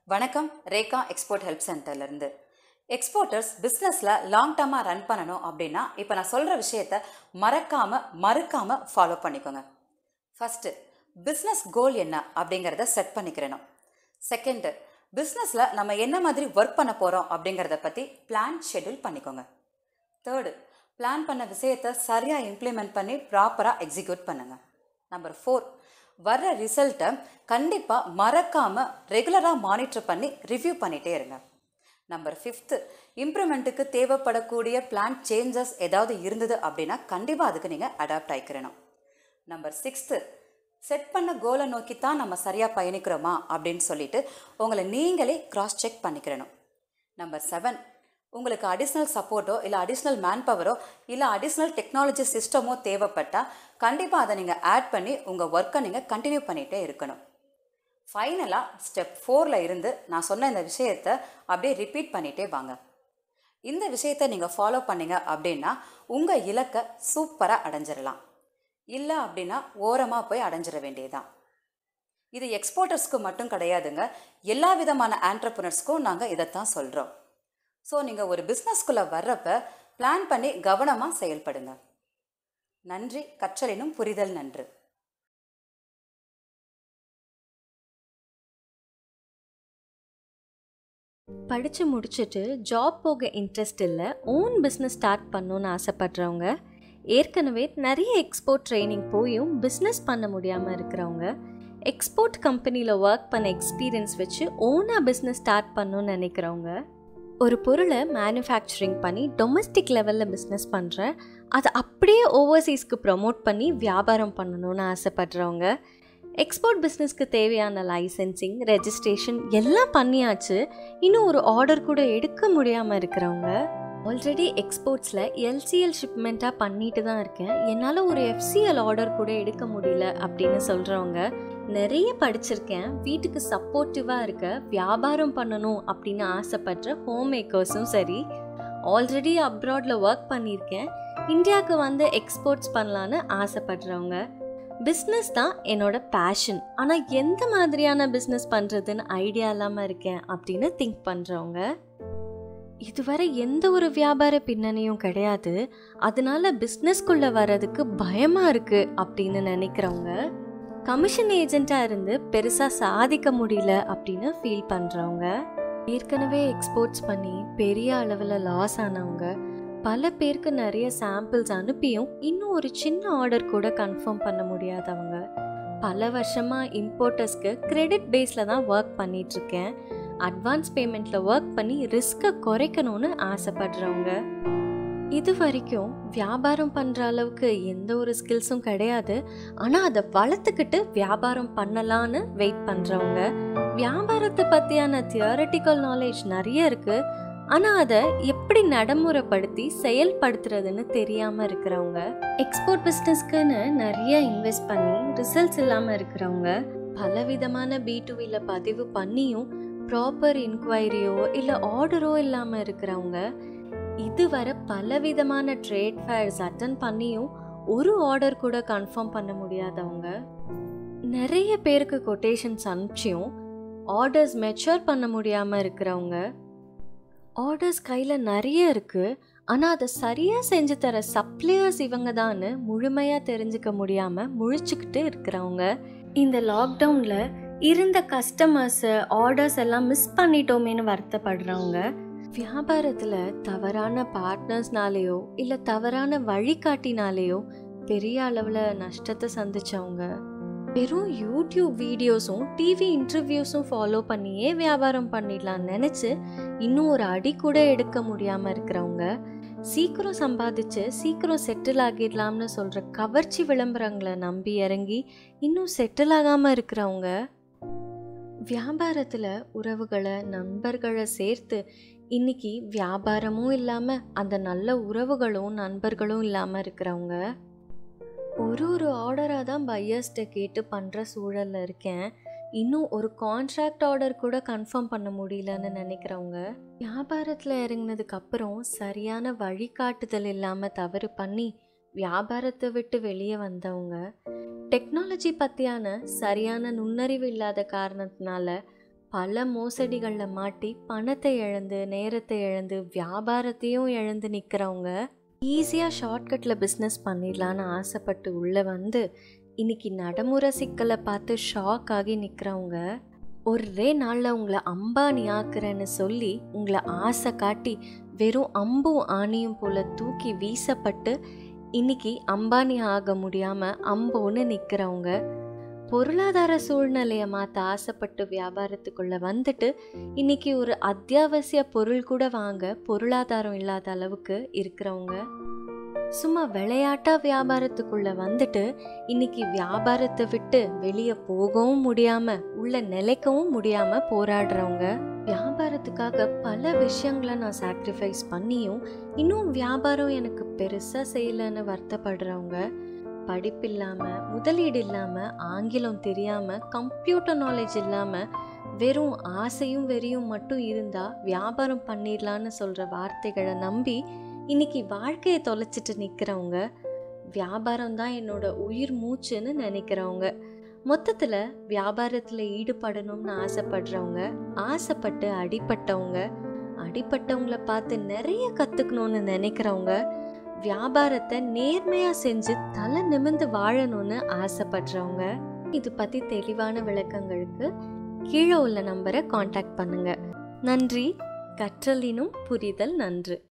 வணக்கம் Rekha export help சென்டர்லேருந்து exporters பிஸ்னஸில் லாங் டர்மாக ரன் பண்ணணும் அப்படின்னா இப்போ நான் சொல்கிற விஷயத்த மறக்காமல் மறுக்காமல் ஃபாலோ பண்ணிக்கோங்க ஃபஸ்ட்டு பிஸ்னஸ் கோல் என்ன அப்படிங்கிறத செட் பண்ணிக்கிறணும் செகண்டு பிஸ்னஸில் நம்ம என்ன மாதிரி ஒர்க் பண்ண போகிறோம் அப்படிங்கிறத பற்றி பிளான் ஷெட்யூல் பண்ணிக்கோங்க தேர்டு பிளான் பண்ண விஷயத்தை சரியாக இம்ப்ளிமெண்ட் பண்ணி ப்ராப்பராக எக்ஸிக்யூட் பண்ணுங்கள் நம்பர் ஃபோர் வர்ற ரிசல்ட்டை கண்டிப்பாக மறக்காமல் ரெகுலராக மானிட்டர் பண்ணி ரிவ்யூ பண்ணிகிட்டே இருங்க நம்பர் ஃபிஃப்த்து இம்ப்ரூவ்மெண்ட்டுக்கு தேவைப்படக்கூடிய பிளான் சேஞ்சஸ் ஏதாவது இருந்தது அப்படின்னா கண்டிப்பாக அதுக்கு நீங்கள் அடாப்ட் ஆகிக்கிறணும் நம்பர் சிக்ஸ்த்து செட் பண்ண கோலை நோக்கி தான் நம்ம சரியாக பயணிக்கிறோமா அப்படின்னு சொல்லிட்டு உங்களை நீங்களே கிராஸ் செக் பண்ணிக்கிறணும் நம்பர் செவன் உங்களுக்கு அடிஷ்னல் சப்போர்ட்டோ இல்லை அடிஷ்னல் மேன் பவரோ இல்லை அடிஷ்னல் டெக்னாலஜி சிஸ்டமோ தேவைப்பட்டால் கண்டிப்பாக அதை நீங்கள் ஆட் பண்ணி உங்கள் ஒர்க்கை நீங்கள் கண்டினியூ பண்ணிகிட்டே இருக்கணும் ஃபைனலாக ஸ்டெப் ஃபோரில் இருந்து நான் சொன்ன இந்த விஷயத்தை அப்படியே ரிப்பீட் பண்ணிகிட்டே வாங்க இந்த விஷயத்தை நீங்கள் ஃபாலோ பண்ணீங்க அப்படின்னா உங்கள் இலக்கை சூப்பராக அடைஞ்சிடலாம் இல்லை அப்படின்னா ஓரமாக போய் அடைஞ்சிட வேண்டியதுதான் இது எக்ஸ்போர்ட்டர்ஸ்க்கு மட்டும் கிடையாதுங்க எல்லா விதமான ஆண்டர்பிரினர்ஸ்க்கும் நாங்கள் இதைத்தான் சொல்கிறோம் ஸோ நீங்கள் ஒரு பிஸ்னஸ்குள்ளே வர்றப்ப பிளான் பண்ணி கவனமாக செயல்படுங்க நன்றி கற்றலினும் புரிதல் நன்று படித்து முடிச்சுட்டு ஜாப் போக இன்ட்ரெஸ்ட் இல்லை ஓன் பிஸ்னஸ் ஸ்டார்ட் பண்ணணுன்னு ஆசைப்படுறவங்க ஏற்கனவே நிறைய எக்ஸ்போர்ட் ட்ரைனிங் போயும் பிஸ்னஸ் பண்ண முடியாமல் இருக்கிறவங்க எக்ஸ்போர்ட் கம்பெனியில் ஒர்க் பண்ண எக்ஸ்பீரியன்ஸ் வச்சு ஓனாக பிஸ்னஸ் ஸ்டார்ட் பண்ணணும்னு நினைக்கிறவங்க ஒரு பொருளை மேனுஃபேக்சரிங் பண்ணி டொமஸ்டிக் லெவலில் பிஸ்னஸ் பண்ணுறேன் அதை அப்படியே ஓவர்சீஸ்க்கு ப்ரமோட் பண்ணி வியாபாரம் பண்ணணும்னு ஆசைப்படுறவங்க எக்ஸ்போர்ட் பிஸ்னஸ்க்கு தேவையான லைசன்சிங் ரெஜிஸ்ட்ரேஷன் எல்லாம் பண்ணியாச்சு இன்னும் ஒரு ஆர்டர் கூட எடுக்க முடியாமல் இருக்கிறவங்க ஆல்ரெடி எக்ஸ்போர்ட்ஸில் எல்சிஎல் ஷிப்மெண்ட்டாக பண்ணிட்டு தான் இருக்கேன் என்னால் ஒரு எஃப்சிஎல் ஆர்டர் கூட எடுக்க முடியல அப்படின்னு சொல்கிறவங்க நிறைய படிச்சிருக்கேன் வீட்டுக்கு சப்போர்ட்டிவாக இருக்க வியாபாரம் பண்ணணும் அப்படின்னு ஆசைப்படுற ஹோம் மேக்கர்ஸும் சரி ஆல்ரெடி அப்ராடில் ஒர்க் பண்ணியிருக்கேன் இந்தியாவுக்கு வந்து எக்ஸ்போர்ட்ஸ் பண்ணலான்னு ஆசைப்படுறவங்க பிஸ்னஸ் தான் என்னோட பேஷன் ஆனால் எந்த மாதிரியான பிஸ்னஸ் பண்ணுறதுன்னு ஐடியா இல்லாமல் இருக்கேன் அப்படின்னு திங்க் பண்ணுறவங்க இதுவரை எந்த ஒரு வியாபார பின்னணியும் கிடையாது அதனால பிஸ்னஸ்குள்ளே வர்றதுக்கு பயமாக இருக்குது அப்படின்னு நினைக்கிறவங்க கமிஷன் ஏஜெண்ட்டாக இருந்து பெருசாக சாதிக்க முடியல அப்படின்னு ஃபீல் பண்ணுறவங்க ஏற்கனவே எக்ஸ்போர்ட்ஸ் பண்ணி பெரிய அளவில் லாஸ் ஆனவங்க பல பேருக்கு நிறைய சாம்பிள்ஸ் அனுப்பியும் இன்னும் ஒரு சின்ன ஆர்டர் கூட கன்ஃபார்ம் பண்ண முடியாதவங்க பல வருஷமாக இம்போர்ட்டர்ஸ்க்கு கிரெடிட் பேஸில் தான் ஒர்க் பண்ணிகிட்ருக்கேன் அட்வான்ஸ் பேமெண்ட்டில் ஒர்க் பண்ணி ரிஸ்க்கை குறைக்கணும்னு ஆசைப்படுறவங்க இது வரைக்கும் வியாபாரம் பண்ணுற அளவுக்கு எந்த ஒரு ஸ்கில்ஸும் கிடையாது ஆனால் அதை வளர்த்துக்கிட்டு வியாபாரம் பண்ணலான்னு வெயிட் பண்ணுறவங்க வியாபாரத்தை பற்றியான தியரட்டிக்கல் நாலேஜ் நிறைய இருக்குது ஆனால் அதை எப்படி நடைமுறைப்படுத்தி செயல்படுத்துறதுன்னு தெரியாமல் இருக்கிறவங்க எக்ஸ்போர்ட் பிஸ்னஸ்க்குன்னு நிறைய இன்வெஸ்ட் பண்ணி ரிசல்ட்ஸ் இல்லாமல் இருக்கிறவங்க பலவிதமான பி டுவியில் பதிவு பண்ணியும் ப்ராப்பர் இன்கொயரியோ இல்லை ஆர்டரோ இல்லாமல் இருக்கிறவங்க இதுவரை பலவிதமான ட்ரேட் ஃபேர்ஸ் அட்டன் பண்ணியும் ஒரு ஆர்டர் கூட கன்ஃபார்ம் பண்ண முடியாதவங்க நிறைய பேருக்கு கொட்டேஷன்ஸ் அனுப்பிச்சியும் ஆர்டர்ஸ் மெச்சூர் பண்ண முடியாமல் இருக்கிறவங்க ஆர்டர்ஸ் கையில் நிறைய இருக்குது ஆனால் அதை சரியாக செஞ்சு தர சப்ளையர்ஸ் இவங்க தான் முழுமையாக தெரிஞ்சுக்க முடியாமல் முழிச்சுக்கிட்டு இருக்கிறவங்க இந்த லாக்டவுனில் இருந்த கஸ்டமர்ஸு ஆர்டர்ஸ் எல்லாம் மிஸ் பண்ணிட்டோமேன்னு வருத்தப்படுறவங்க வியாபாரத்தில் தவறான பார்ட்னர்ஸ்னாலேயோ இல்லை தவறான வழிகாட்டினாலேயோ பெரிய அளவில் நஷ்டத்தை சந்திச்சவங்க வெறும் யூடியூப் வீடியோஸும் டிவி இன்டர்வியூஸும் ஃபாலோ பண்ணியே வியாபாரம் பண்ணிடலாம்னு நினச்சி இன்னும் ஒரு அடி கூட எடுக்க முடியாமல் இருக்கிறவங்க சீக்கிரம் சம்பாதிச்சு சீக்கிரம் செட்டில் ஆகிடலாம்னு சொல்கிற கவர்ச்சி விளம்பரங்களை நம்பி இறங்கி இன்னும் செட்டில் ஆகாமல் இருக்கிறவங்க வியாபாரத்தில் உறவுகளை நண்பர்களை சேர்த்து இன்னைக்கு வியாபாரமும் இல்லாமல் அந்த நல்ல உறவுகளும் நண்பர்களும் இல்லாமல் இருக்கிறவங்க ஒரு ஒரு ஆர்டராக தான் பையர்ஸ்ட்டை கேட்டு பண்ணுற சூழலில் இருக்கேன் இன்னும் ஒரு கான்ட்ராக்ட் ஆர்டர் கூட கன்ஃபார்ம் பண்ண முடியலன்னு நினைக்கிறவங்க வியாபாரத்தில் இறங்கினதுக்கு அப்புறம் சரியான வழிகாட்டுதல் இல்லாமல் தவறு பண்ணி வியாபாரத்தை விட்டு வெளியே வந்தவங்க டெக்னாலஜி பற்றியான சரியான நுண்ணறிவு இல்லாத காரணத்தினால பல மோசடிகளில் மாட்டி பணத்தை இழந்து நேரத்தை இழந்து வியாபாரத்தையும் இழந்து நிற்கிறவங்க ஈஸியாக ஷார்ட்கட்டில் பிஸ்னஸ் பண்ணிடலான்னு ஆசைப்பட்டு உள்ளே வந்து இன்னைக்கு நடைமுறை சிக்கலை பார்த்து ஷாக் ஆகி நிற்கிறவங்க ஒரே நாளில் உங்களை அம்பானி ஆக்குறேன்னு சொல்லி உங்களை ஆசை காட்டி வெறும் அம்பும் ஆணியும் போல தூக்கி வீசப்பட்டு இன்னைக்கு அம்பானி ஆக முடியாமல் அம்போன்னு நிற்கிறவங்க பொருளாதார சூழ்நிலையை மாற்ற ஆசைப்பட்டு வியாபாரத்துக்குள்ளே வந்துட்டு இன்னைக்கு ஒரு அத்தியாவசிய பொருள் கூட வாங்க பொருளாதாரம் இல்லாத அளவுக்கு இருக்கிறவங்க சும்மா விளையாட்டா வியாபாரத்துக்குள்ள வந்துட்டு இன்னைக்கு வியாபாரத்தை விட்டு வெளியே போகவும் முடியாம உள்ள நிலைக்கவும் முடியாம போராடுறவங்க வியாபாரத்துக்காக பல விஷயங்களை நான் சாக்ரிஃபைஸ் பண்ணியும் இன்னும் வியாபாரம் எனக்கு பெருசா செய்யலைன்னு வருத்தப்படுறவங்க படிப்பு இல்லாம முதலீடு இல்லாம ஆங்கிலம் தெரியாம கம்ப்யூட்டர் நாலேஜ் இல்லாம வெறும் ஆசையும் வெறியும் மட்டும் இருந்தா வியாபாரம் பண்ணிடலான்னு சொல்ற வார்த்தைகளை நம்பி இன்னைக்கு வாழ்க்கையை தொலைச்சிட்டு நிற்கிறவங்க வியாபாரம் தான் என்னோட உயிர் மூச்சுன்னு நினைக்கிறவங்க மொத்தத்தில் வியாபாரத்தில் ஈடுபடணும்னு ஆசைப்படுறவங்க ஆசைப்பட்டு அடிப்பட்டவங்க அடிப்பட்டவங்கள பார்த்து நிறைய கற்றுக்கணும்னு நினைக்கிறவங்க வியாபாரத்தை நேர்மையாக செஞ்சு தலை நிமிர்ந்து வாழணும்னு ஆசைப்படுறவங்க இது பற்றி தெளிவான விளக்கங்களுக்கு கீழே உள்ள நம்பரை காண்டாக்ட் பண்ணுங்க நன்றி கற்றலினும் புரிதல் நன்று